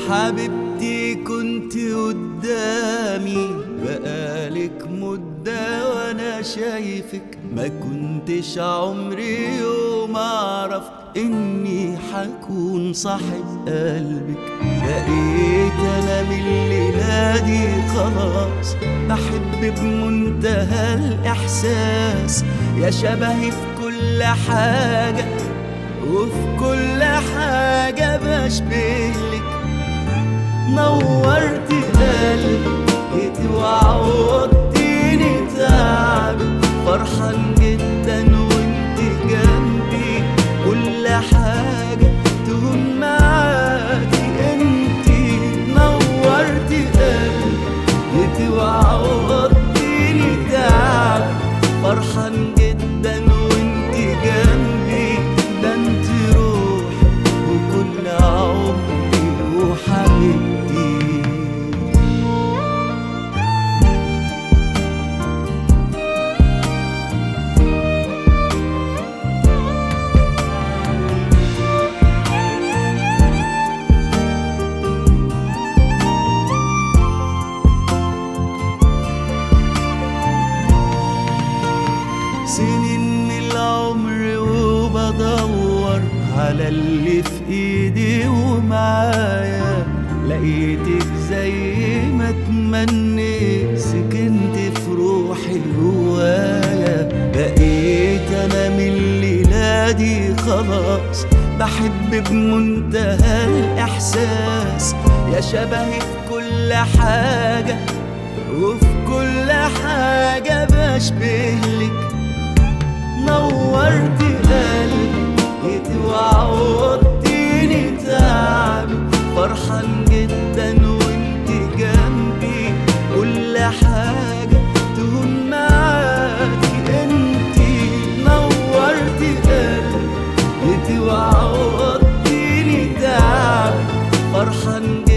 حبيبتي كنت قدامي بقالك مدة وانا شايفك ما كنتش عمري يوم اعرف اني حكون صاحب قلبك بقيت انا من الليلة دي خلاص بحب بمنتهى الاحساس يا شبهي في كل حاجة وفي كل حاجة بشبهلك نورت قلبي جيتي وعودتيني تعبي فرحان جدا وانت جنبي كل حاجة تهون معاكي انتي نورت قلبي جيتي وعودتيني تعبي فرحان جدا وانت جنبي ده انت روحي وكل عمري وحبيبتي سنين من العمر وبدور على اللي في ايدي ومعايا لقيتك زي ما اتمنيت سكنت في روحي جوايا بقيت انا من الليلة دي خلاص بحب بمنتهى الاحساس يا شبهي في كل حاجة وفي كل حاجة بشبهلك نورت قلبي جيتي وعودتيني تعبي فرحان جدا وانت جنبي كل حاجة تهون معاكي انتي نورت قلبي جيتي وعودتيني تعبي فرحان